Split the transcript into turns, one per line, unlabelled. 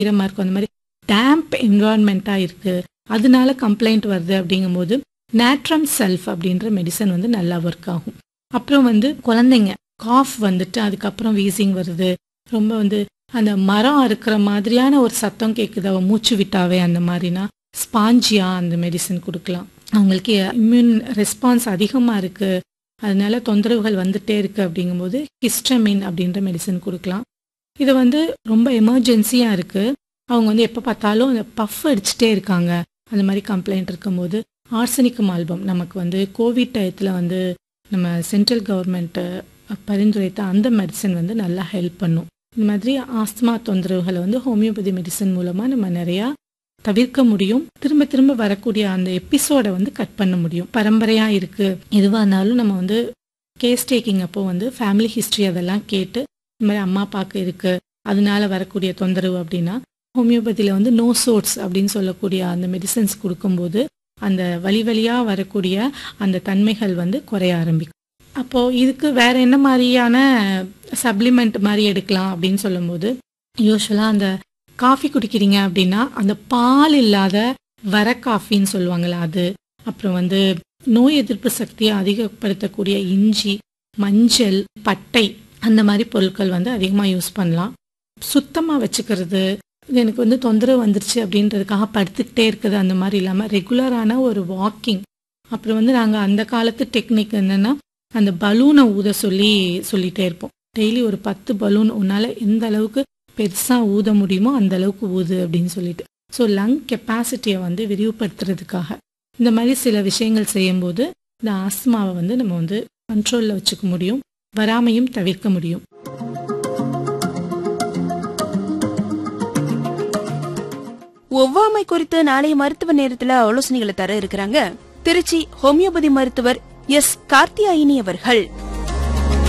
ஈரமா இருக்கும் அந்த மாதிரி டேம்ப் என்வாயன்மெண்ட்டா இருக்கு அதனால கம்ப்ளைண்ட் வருது அப்படிங்கும்போது நேட்ரம் செல்ஃப் அப்படின்ற மெடிசன் வந்து நல்லா ஒர்க் ஆகும் அப்புறம் வந்து குழந்தைங்க காஃப் வந்துட்டு அதுக்கப்புறம் வீசிங் வருது ரொம்ப வந்து அந்த மரம் அறுக்கிற மாதிரியான ஒரு சத்தம் கேட்குது அவ மூச்சு விட்டாவே அந்த மாதிரினா ஸ்பாஞ்சியா அந்த மெடிசன் கொடுக்கலாம் அவங்களுக்கு இம்யூன் ரெஸ்பான்ஸ் அதிகமாக இருக்கு அதனால தொந்தரவுகள் வந்துட்டே இருக்கு அப்படிங்கும்போது ஹிஸ்டமின் அப்படின்ற மெடிசன் கொடுக்கலாம் இது வந்து ரொம்ப எமர்ஜென்சியாக இருக்கு அவங்க வந்து எப்போ பார்த்தாலும் அந்த பஃப் அடிச்சுட்டே இருக்காங்க அந்த மாதிரி கம்ப்ளைண்ட் இருக்கும்போது ஆர்சனிக்கம் ஆல்பம் நமக்கு வந்து கோவிட் டயத்தில் வந்து நம்ம சென்ட்ரல் கவர்மெண்ட்டு பரிந்துரைத்த அந்த மெடிசன் வந்து நல்லா ஹெல்ப் பண்ணும் இந்த மாதிரி ஆஸ்துமா தொந்தரவுகளை வந்து ஹோமியோபதி மெடிசன் மூலமாக நம்ம நிறையா தவிர்க்க முடியும் திரும்ப திரும்ப வரக்கூடிய அந்த எபிசோடை வந்து கட் பண்ண முடியும் பரம்பரையாக இருக்குது எதுவாக இருந்தாலும் நம்ம வந்து கேஸ் டேக்கிங் அப்போ வந்து ஃபேமிலி ஹிஸ்ட்ரி அதெல்லாம் கேட்டு இந்த மாதிரி அம்மா அப்பாவுக்கு இருக்குது அதனால வரக்கூடிய தொந்தரவு அப்படின்னா ஹோமியோபதியில் வந்து நோ சோர்ஸ் அப்படின்னு சொல்லக்கூடிய அந்த மெடிசன்ஸ் கொடுக்கும்போது அந்த வழி வழியாக வரக்கூடிய அந்த தன்மைகள் வந்து குறைய ஆரம்பிக்கும் அப்போது இதுக்கு வேற என்ன மாதிரியான சப்ளிமெண்ட் மாதிரி எடுக்கலாம் அப்படின்னு சொல்லும்போது யூஸ்வலாக அந்த காஃபி குடிக்கிறீங்க அப்படின்னா அந்த பால் இல்லாத வர காஃபின்னு சொல்லுவாங்கள்ல அது அப்புறம் வந்து நோய் எதிர்ப்பு சக்தியை அதிகப்படுத்தக்கூடிய இஞ்சி மஞ்சள் பட்டை அந்த மாதிரி பொருட்கள் வந்து அதிகமாக யூஸ் பண்ணலாம் சுத்தமாக வச்சுக்கிறது இது எனக்கு வந்து தொந்தரவு வந்துருச்சு அப்படின்றதுக்காக படுத்துக்கிட்டே இருக்குது அந்த மாதிரி இல்லாமல் ரெகுலரான ஒரு வாக்கிங் அப்புறம் வந்து நாங்கள் அந்த காலத்து டெக்னிக் என்னென்னா அந்த பலூனை ஊத சொல்லி சொல்லிகிட்டே இருப்போம் டெய்லி ஒரு பத்து பலூன் உன்னால் எந்த அளவுக்கு பெருசாக ஊத முடியுமோ அந்த அளவுக்கு ஊது அப்படின்னு சொல்லிட்டு ஸோ லங் கெப்பாசிட்டியை வந்து விரிவுபடுத்துறதுக்காக இந்த மாதிரி சில விஷயங்கள் செய்யும்போது இந்த ஆஸ்மாவை வந்து நம்ம வந்து கண்ட்ரோலில் வச்சுக்க முடியும் வராமையும் தவிர்க்க முடியும்
ஒவ்வாமை குறித்து நாளைய மருத்துவ நேரத்துல ஆலோசனைகளை தர இருக்கிறாங்க திருச்சி ஹோமியோபதி மருத்துவர் எஸ் கார்த்தியாயினி அவர்கள்